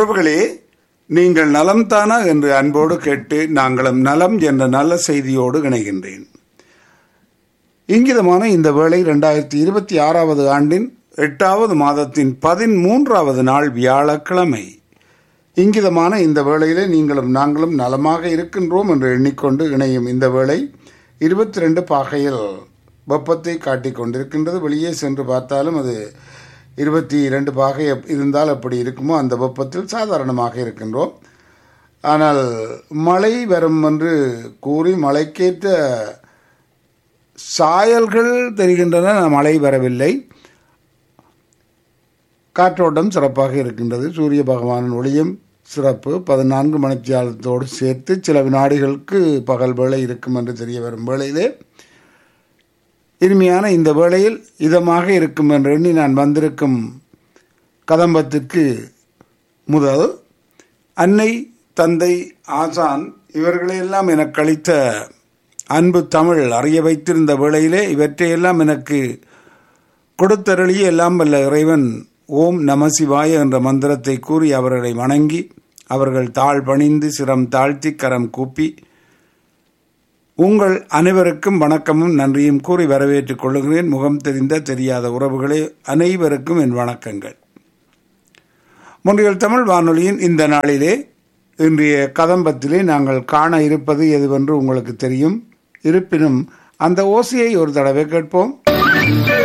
உறவுகளே நீங்கள் நலம் தானா என்று அன்போடு கேட்டு நாங்களும் நலம் என்ற நல்ல செய்தியோடு இணைகின்றேன் இங்கிதமான இந்த வேளை இரண்டாயிரத்தி இருபத்தி ஆறாவது ஆண்டின் எட்டாவது மாதத்தின் பதிமூன்றாவது நாள் வியாழக்கிழமை இங்கிதமான இந்த வேளையிலே நீங்களும் நாங்களும் நலமாக இருக்கின்றோம் என்று எண்ணிக்கொண்டு இணையும் இந்த வேளை இருபத்தி ரெண்டு பாகையில் வெப்பத்தை காட்டிக் கொண்டிருக்கின்றது வெளியே சென்று பார்த்தாலும் அது இருபத்தி இரண்டு பாகை எப்- இருந்தால் எப்படி இருக்குமோ அந்த வெப்பத்தில் சாதாரணமாக இருக்கின்றோம் ஆனால் மழை வரும் என்று கூறி மழைக்கேற்ற சாயல்கள் தெரிகின்றன மழை வரவில்லை காற்றோட்டம் சிறப்பாக இருக்கின்றது சூரிய பகவானின் ஒளியும் சிறப்பு பதினான்கு மணித்தியாலத்தோடு சேர்த்து சில வினாடிகளுக்கு பகல் வேளை இருக்கும் என்று தெரிய வரும் வேளையிலே இனிமையான இந்த வேளையில் இதமாக இருக்கும் என்று எண்ணி நான் வந்திருக்கும் கதம்பத்திற்கு முதல் அன்னை தந்தை ஆசான் இவர்களையெல்லாம் எனக்கு அளித்த அன்பு தமிழ் அறிய வைத்திருந்த வேளையிலே இவற்றையெல்லாம் எனக்கு கொடுத்தருளிய எல்லாம் வல்ல இறைவன் ஓம் நம சிவாய என்ற மந்திரத்தை கூறி அவர்களை வணங்கி அவர்கள் தாழ் பணிந்து சிரம் தாழ்த்தி கரம் கூப்பி உங்கள் அனைவருக்கும் வணக்கமும் நன்றியும் கூறி வரவேற்றுக் கொள்ளுகிறேன் முகம் தெரிந்த தெரியாத உறவுகளே அனைவருக்கும் என் வணக்கங்கள் முன்றியல் தமிழ் வானொலியின் இந்த நாளிலே இன்றைய கதம்பத்திலே நாங்கள் காண இருப்பது எதுவென்று உங்களுக்கு தெரியும் இருப்பினும் அந்த ஓசையை ஒரு தடவை கேட்போம்